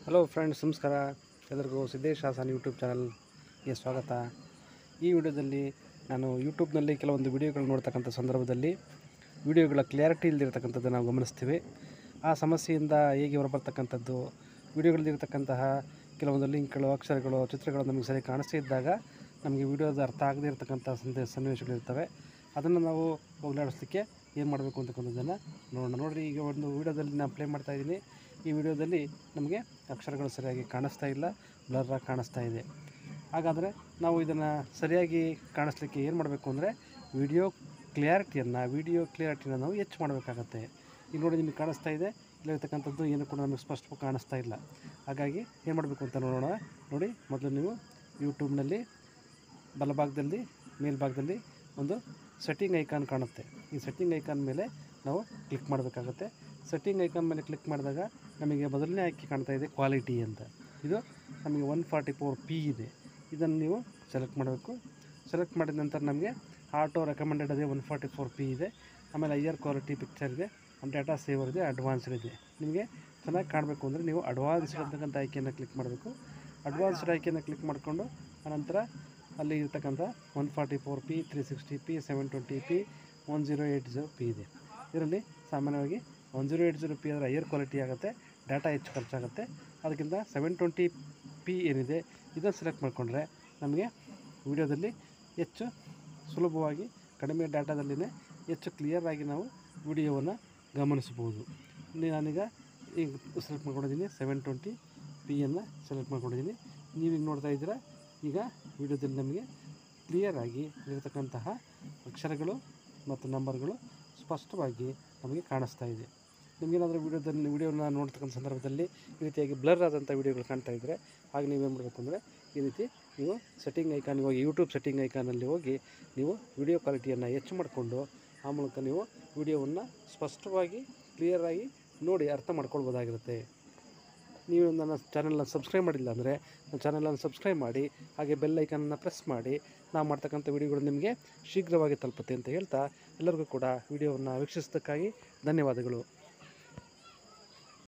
hello friends ನಮಸ್ಕಾರ ಎಲ್ಲರಿಗೂ Siddesh Haasan YouTube ಚಾನಲ್ಗೆ ಸ್ವಾಗತ ಈ ವಿಡಿಯೋದಲ್ಲಿ ನಾನು ಯೂಟ್ಯೂಬ್ನಲ್ಲಿ ಕೆಲವೊಂದು ವಿಡಿಯೋಗಳು ನೋಡ್ತಕ್ಕಂಥ ಸಂದರ್ಭದಲ್ಲಿ ವಿಡಿಯೋಗಳ ಕ್ಲಿಯಾರಿಟಿ ಇಲ್ಲದಿರ್ತಕ್ಕಂಥದ್ದು ನಾವು ಗಮನಿಸ್ತೀವಿ ಆ ಸಮಸ್ಯೆಯಿಂದ ಹೇಗೆ ಹೊರಬರ್ತಕ್ಕಂಥದ್ದು ವಿಡಿಯೋಗಳಲ್ಲಿರ್ತಕ್ಕಂತಹ ಕೆಲವೊಂದು ಲಿಂಕ್ಗಳು ಅಕ್ಷರಗಳು ಚಿತ್ರಗಳು ನಮಗೆ ಸರಿ ಕಾಣಿಸ್ತಾ ಇದ್ದಾಗ ನಮಗೆ ವಿಡಿಯೋದ ಅರ್ಥ ಆಗದೇ ಇರತಕ್ಕಂಥ ಸಂದೇ ಸನ್ನಿವೇಶಗಳಿರ್ತವೆ ಅದನ್ನು ನಾವು ಹೋಗಲಾಡಿಸ್ಲಿಕ್ಕೆ ಏನು ಮಾಡಬೇಕು ಅಂತಕ್ಕಂಥದ್ದನ್ನು ನೋಡೋಣ ನೋಡಿರಿ ಈಗ ಒಂದು ವಿಡಿಯೋದಲ್ಲಿ ನಾನು ಪ್ಲೇ ಮಾಡ್ತಾ ಇದ್ದೀನಿ ಈ ವಿಡಿಯೋದಲ್ಲಿ ನಮಗೆ ಅಕ್ಷರಗಳು ಸರಿಯಾಗಿ ಕಾಣಿಸ್ತಾ ಇಲ್ಲ ಬ್ಲರ್ರಾಗಿ ಕಾಣಿಸ್ತಾ ಇದೆ ಹಾಗಾದರೆ ನಾವು ಇದನ್ನು ಸರಿಯಾಗಿ ಕಾಣಿಸ್ಲಿಕ್ಕೆ ಏನು ಮಾಡಬೇಕು ಅಂದರೆ ವಿಡಿಯೋ ಕ್ಲಿಯಾರಿಟಿಯನ್ನು ವಿಡಿಯೋ ಕ್ಲಿಯಾರಿಟಿನ ನಾವು ಹೆಚ್ಚು ಮಾಡಬೇಕಾಗತ್ತೆ ಈಗ ನೋಡಿ ನಿಮಗೆ ಕಾಣಿಸ್ತಾ ಇದೆ ಇಲ್ಲಿರ್ತಕ್ಕಂಥದ್ದು ಏನು ಕೂಡ ನಮಗೆ ಸ್ಪಷ್ಟವಾಗಿ ಕಾಣಿಸ್ತಾ ಇಲ್ಲ ಹಾಗಾಗಿ ಏನು ಮಾಡಬೇಕು ಅಂತ ನೋಡೋಣ ನೋಡಿ ಮೊದಲು ನೀವು ಯೂಟ್ಯೂಬ್ನಲ್ಲಿ ಬಲಭಾಗದಲ್ಲಿ ಮೇಲ್ಭಾಗದಲ್ಲಿ ಒಂದು ಸೆಟ್ಟಿಂಗ್ ಐಕಾನ್ ಕಾಣುತ್ತೆ ಈ ಸೆಟ್ಟಿಂಗ್ ಐಕಾನ್ ಮೇಲೆ ನಾವು ಕ್ಲಿಕ್ ಮಾಡಬೇಕಾಗತ್ತೆ ಸೆಟ್ಟಿಂಗ್ ಐಕಾನ್ ಮೇಲೆ ಕ್ಲಿಕ್ ಮಾಡಿದಾಗ ನಮಗೆ ಮೊದಲನೇ ಆಯ್ಕೆ ಕಾಣ್ತಾ ಇದೆ ಕ್ವಾಲಿಟಿ ಅಂತ ಇದು ನಮಗೆ ಒನ್ ಫಾರ್ಟಿ ಫೋರ್ ಪಿ ಇದೆ ಇದನ್ನು ನೀವು ಸೆಲೆಕ್ಟ್ ಮಾಡಬೇಕು ಸೆಲೆಕ್ಟ್ ಮಾಡಿದ ನಂತರ ನಮಗೆ ಆಟೋ ರೆಕಮೆಂಡೆಡ್ ಅದೇ ಒನ್ ಫಾರ್ಟಿ ಫೋರ್ ಪಿ ಇದೆ ಆಮೇಲೆ ಐಯರ್ ಕ್ವಾಲಿಟಿ ಪಿಕ್ಚರ್ ಇದೆ ಡೇಟಾ ಸೇವರ್ ಇದೆ ಅಡ್ವಾನ್ಸ್ಡ್ ಇದೆ ನಿಮಗೆ ಚೆನ್ನಾಗಿ ಕಾಣಬೇಕು ಅಂದರೆ ನೀವು ಅಡ್ವಾನ್ಸ್ಡ್ ಅಂತಕ್ಕಂಥ ಆಯ್ಕೆಯನ್ನು ಕ್ಲಿಕ್ ಮಾಡಬೇಕು ಅಡ್ವಾನ್ಸ್ಡ್ ಆಯ್ಕೆಯನ್ನು ಕ್ಲಿಕ್ ಮಾಡಿಕೊಂಡು ಆನಂತರ ಅಲ್ಲಿ ಇರ್ತಕ್ಕಂಥ one forty four P three sixty P seven twenty P one zero eight zero P ಇದೆ ಇದರಲ್ಲಿ ಸಾಮಾನ್ಯವಾಗಿ one zero eight zero P ಅಂದರೆ ಹೈಯರ್ ಕ್ವಾಲಿಟಿ ಆಗುತ್ತೆ ಡಾಟಾ ಹೆಚ್ಚು ಖರ್ಚಾಗುತ್ತೆ ಅದಕ್ಕಿಂತ ಸೆವೆನ್ ಟ್ವೆಂಟಿ ಪಿ ಏನಿದೆ ಇದನ್ನು ಸೆಲೆಕ್ಟ್ ಮಾಡಿಕೊಂಡ್ರೆ ನಮಗೆ ವಿಡಿಯೋದಲ್ಲಿ ಹೆಚ್ಚು ಸುಲಭವಾಗಿ ಕಡಿಮೆ ಡಾಟಾದಲ್ಲಿನೇ ಹೆಚ್ಚು ಕ್ಲಿಯರಾಗಿ ನಾವು ವಿಡಿಯೋವನ್ನು ಗಮನಿಸ್ಬೋದು ಇಲ್ಲಿ ನಾನೀಗ ಈಗ ಸೆಲೆಕ್ಟ್ ಮಾಡ್ಕೊಂಡಿದ್ದೀನಿ ಸೆವೆನ್ ಟ್ವೆಂಟಿ ಪಿಯನ್ನು ಸೆಲೆಕ್ಟ್ ಮಾಡ್ಕೊಂಡಿದ್ದೀನಿ ನೀವೀಗ ನೋಡ್ತಾ ಇದ್ದೀರಾ ಈಗ ವಿಡಿಯೋದಲ್ಲಿ ನಮಗೆ ಕ್ಲಿಯರಾಗಿ ಇರತಕ್ಕಂತಹ ಅಕ್ಷರಗಳು ಮತ್ತು ನಂಬರ್ಗಳು ಸ್ಪಷ್ಟವಾಗಿ ನಮಗೆ ಕಾಣಿಸ್ತಾ ಇದೆ ನಿಮಗೇನಾದರೂ ವಿಡಿಯೋದಲ್ಲಿ ವಿಡಿಯೋನ ನೋಡ್ತಕ್ಕಂಥ ಸಂದರ್ಭದಲ್ಲಿ ಈ ರೀತಿಯಾಗಿ ಬ್ಲರ್ ಆದಂಥ ವಿಡಿಯೋಗಳು ಕಾಣ್ತಾ ಇದ್ದರೆ ಆಗ ನೀವೇನು ಮಾಡಬೇಕು ಅಂದರೆ ಈ ರೀತಿ ನೀವು ಸೆಟ್ಟಿಂಗ್ ಐಕಾನ್ಗೆ ಹೋಗಿ ಯೂಟ್ಯೂಬ್ ಸೆಟ್ಟಿಂಗ್ ಐಕಾನಲ್ಲಿ ಹೋಗಿ ನೀವು ವಿಡಿಯೋ ಕ್ವಾಲಿಟಿಯನ್ನು ಹೆಚ್ಚು ಮಾಡಿಕೊಂಡು ಆ ಮೂಲಕ ನೀವು ವಿಡಿಯೋವನ್ನು ಸ್ಪಷ್ಟವಾಗಿ ಕ್ಲಿಯರಾಗಿ ನೋಡಿ ಅರ್ಥ ಮಾಡ್ಕೊಳ್ಬೋದಾಗಿರುತ್ತೆ ನೀವು ನನ್ನ ಚಾನಲ್ನ ಸಬ್ಸ್ಕ್ರೈಬ್ ಮಾಡಿಲ್ಲ ಅಂದರೆ ನನ್ನ ಚಾನಲನ್ನು ಸಬ್ಸ್ಕ್ರೈಬ್ ಮಾಡಿ ಹಾಗೆ ಬೆಲ್ ಐಕನನ್ನು ಪ್ರೆಸ್ ಮಾಡಿ ನಾವು ಮಾಡ್ತಕ್ಕಂಥ ವಿಡಿಯೋಗಳು ನಿಮಗೆ ಶೀಘ್ರವಾಗಿ ತಲುಪುತ್ತೆ ಅಂತ ಹೇಳ್ತಾ ಎಲ್ಲರಿಗೂ ಕೂಡ ವಿಡಿಯೋವನ್ನು ವೀಕ್ಷಿಸೋದಕ್ಕಾಗಿ ಧನ್ಯವಾದಗಳು